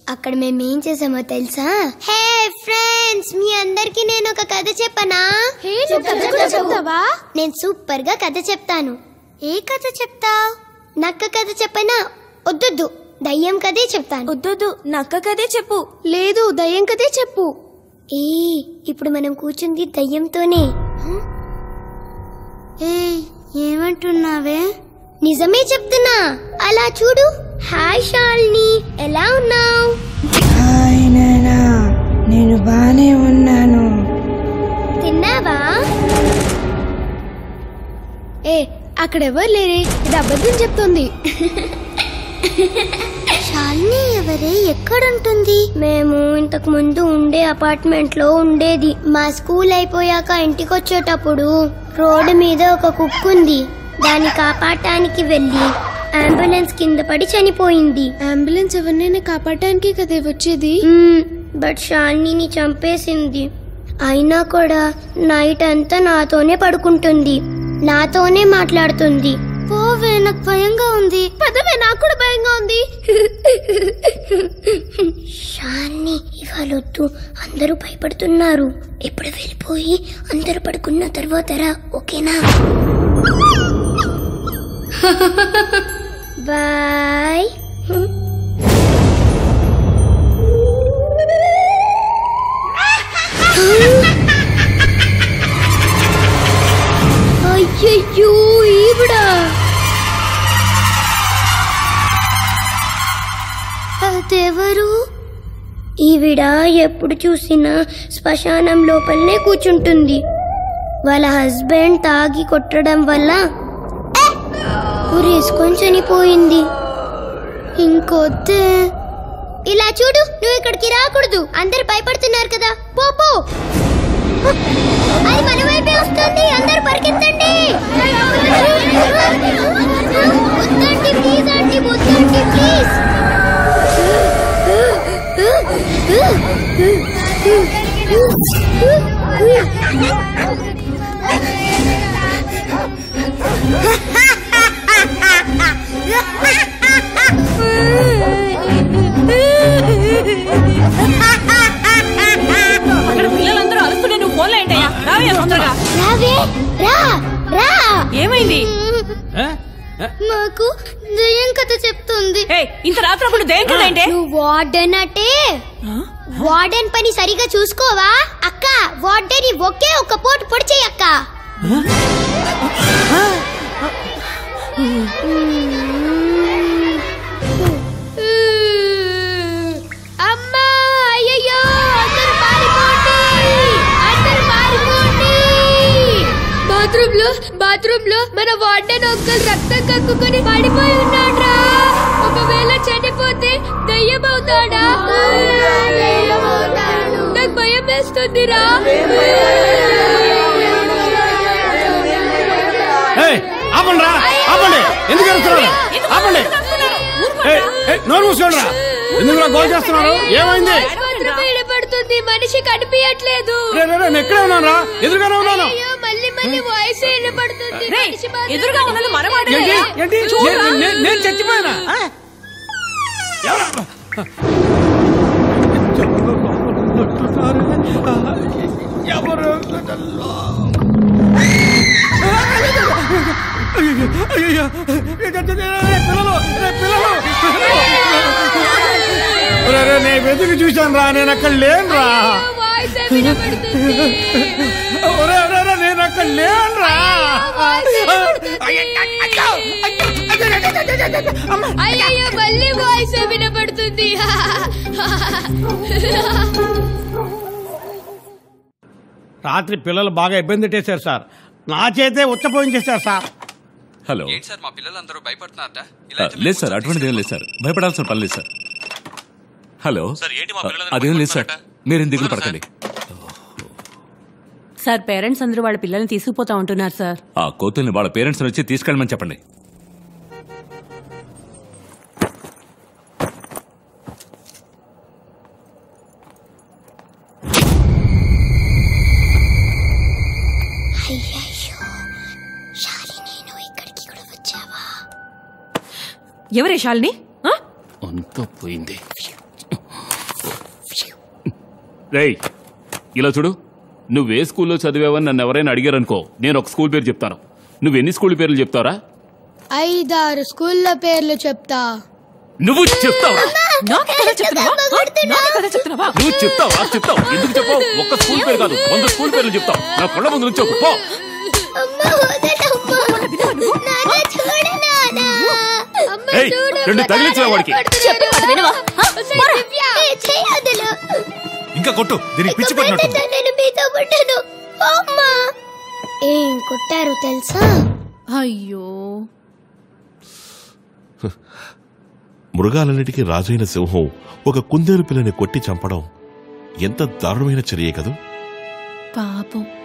అక్కడ మేము ఏం చేసామో తెలుసా హే ఫ్రెండ్స్ మీ అందరికి నేను ఒక కథ చెప్పనా చెప్తావా నేను సూపర్ గా కథ చెప్తాను ఏ కథ చెప్తావ్ నక్క కథ చెప్పనా వద్దొద్దు దయ్యం కథే చెప్తాను వద్దొద్దు నక్క కదే చెప్పు లేదు దయ్యం కథే చెప్పు ఏ ఇప్పుడు మనం కూర్చుంది దయ్యంతోనే ఏ ఏమంటున్నావే నిజమే చెప్తున్నా అలా చూడు హాయ్ షాల్ని ఎలా ఉన్నావు హాయ్ నానా నేను బానే ఉన్నాను తిన్నావా ఏ అక్కడ ఎవరు లేరే ఇది అబద్ధం చెప్తుంది షాలిని ఎవరే ఎక్కడుంటుంది మేము ఇంతకు ముందు ఉండే అపార్ట్మెంట్ లో ఉండేది మా స్కూల్ అయిపోయాక ఇంటికి వచ్చేటప్పుడు రోడ్డు మీద ఒక కుక్క ఉంది దాన్ని కాపాడటానికి వెళ్ళి అంబులెన్స్ కింద పడి చనిపోయింది అంబులెన్స్ ఎవరినైనా కాపాడటానికి కదా వచ్చేది మ్మ్, బట్ షాలిని చంపేసింది అయినా కూడా నైట్ అంతా నాతోనే పడుకుంటుంది నాతోనే మాట్లాడుతుంది పోవే నాకు భయంగా ఉంది పదవే నాకు కూడా భయంగా ఉంది షాన్ని ఇవాళ వద్దు అందరూ భయపడుతున్నారు ఇప్పుడు వెళ్ళిపోయి అందరూ పడుకున్న తర్వాత రా ఓకేనా బాయ్ అయ్యయ్యో ఈవిడా అదెవరు ఈవిడ ఎప్పుడు చూసినా శ్మశానం లోపలనే కూర్చుంటుంది వాళ్ళ హస్బెండ్ తాగి కొట్టడం వల్ల ఉరేసుకొని చనిపోయింది ఇంకొద్దే ఇలా చూడు నువ్వు ఇక్కడికి రాకూడదు అందరు భయపడుతున్నారు కదా పో పో అది మన వైపే వస్తుంది అందరు పరిగెత్తండి వద్దండి ప్లీజ్ అండి వద్దండి ప్లీజ్ అక్కడ పిల్లలందరూ అరుస్తుంటే నువ్వు ఫోన్లో ఏంటయ్యా రావయ్యా తొందరగా రావే రా రా ఏమైంది మాకు దయ్యం కథ చెప్తుంది ఏయ్ ఇంత రాత్రప్పుడు దేనికి ఏంటే నువ్వు వార్డెన్ అంటే వార్డెన్ పని సరిగా చూసుకోవా అక్క వార్డెన్ ఒకే ఒక పోటు పొడిచేయి అక్క అమ్మా అయ్యయ్యో అందరూ పారిపోండి అందరూ పారిపోండి బాత్రూమ్ లో బాత్రూమ్ లో మన వార్డెన్ ఒక్కరు రక్తం కక్కుకొని పడిపోయి ఉన్నాడ్రా ఒకవేళ చనిపోతే దయ్యం అవుతాడా నాకు భయం వేస్తుందిరా ఏయ్, ఆపండి రా ఆపండి ఎందుకు అరుస్తున్నారు ఆపండి ఏయ్, ఏయ్, నోరు మూసుకోండి రా ఎందుకు రా గోల్ చేస్తున్నారు ఏమైంది మాత్రం పడుతుంది మనిషి కనిపించట్లేదు రే, రే, రే, నేను ఎక్కడే ఉన్నాను రా ఎదురుగానే ఉన్నాను అయ్యో మళ్ళీ మళ్ళీ వాయిస్ వినపడుతుంది రేయ్, మనిషి మాత్రం ఎదురుగా ఉన్నది మన వాడే ఏంటి కదా. ఏంటి చూడురా. నే- నే- నేను చచ్చిపోయానా ఆ? ఎవరు? ఎవరు అయ్యయ్యో. పిల్లలు రే, పిల్లలు రే, రే, నేను వెతికి చూశాను రా నేను అక్కడ లేను రా వాయిస్ వినపడుతుంది ఒరే, ఒరే, ఒరే, నేను అక్కడ లేను రా అయ్యయ్యో మళ్ళీ వాయిస్ వినపడుతుంది రాత్రి పిల్లలు బాగా ఇబ్బంది పెట్టేశారు సార్ నా చేతే ఉచ్చపోయించేశారు సార్ హలో ఏంటి సార్ మా పిల్లలందరూ భయపడుతున్నారట ఆ, లేదు సార్ అటువంటిది ఏం లేదు సార్ భయపడాల్సిన పని లేదు సార్ హలో సార్, ఏంటి మా ఆ, పిల్లలందరూ అదేం లేదు సార్ భయపడుతున్నారట? మీరేం దిగులు అవునా పడకండి సార్ పేరెంట్స్ అందరూ వాళ్ళ పిల్లల్ని తీసుకుపోతా ఉంటున్నారు సార్ ఆ కోతుల్ని వాళ్ళ పేరెంట్స్ వచ్చి తీసుకెళ్ళమని చెప్పండి అయ్యయ్యో శాలిని నువ్వు ఇక్కడికి కూడా వచ్చావా ఎవరే శాలిని ఆ? అంతా పోయింది రేయ్ ఇలా చూడు నువ్వే స్కూల్లో చదివావని నన్ను ఎవరైనా అడిగారనుకో నేను ఒక స్కూల్ పేరు చెప్తాను నువ్వు ఎన్ని స్కూల్ పేర్లు చెప్తావరా ఐదారు స్కూళ్ళ పేర్లు చెప్తా నువ్వు చెప్తావా నాకే కదా చెప్తున్నావా నాకే కదా చెప్తున్నావా నువ్వు చెప్తావా చెప్తావు ఎందుకు చెప్పావు ఒక్క స్కూల్ పేరు కాదు వంద స్కూల్ పేర్లు చెప్తావు నా కళ్ళ ముందు నుంచి పో అమ్మా వదలమ్మా నాన్న చూడు నాన్న అమ్మ ఏయ్, చూడు రెండు తగిలించరా వాడికి. చెప్పే మాట వినవా చేయదులు ఇంకా కొట్టు దీనికి పిచ్చి పట్టినట్టు నేను మీతో పుట్టాను అమ్మా ఏం కొట్టారు తెలుసా అయ్యో మృగాలన్నిటికీ రాజైన సింహం ఒక కుందేలు పిల్లని కొట్టి చంపడం ఎంత దారుణమైన చర్య కదూ పాపం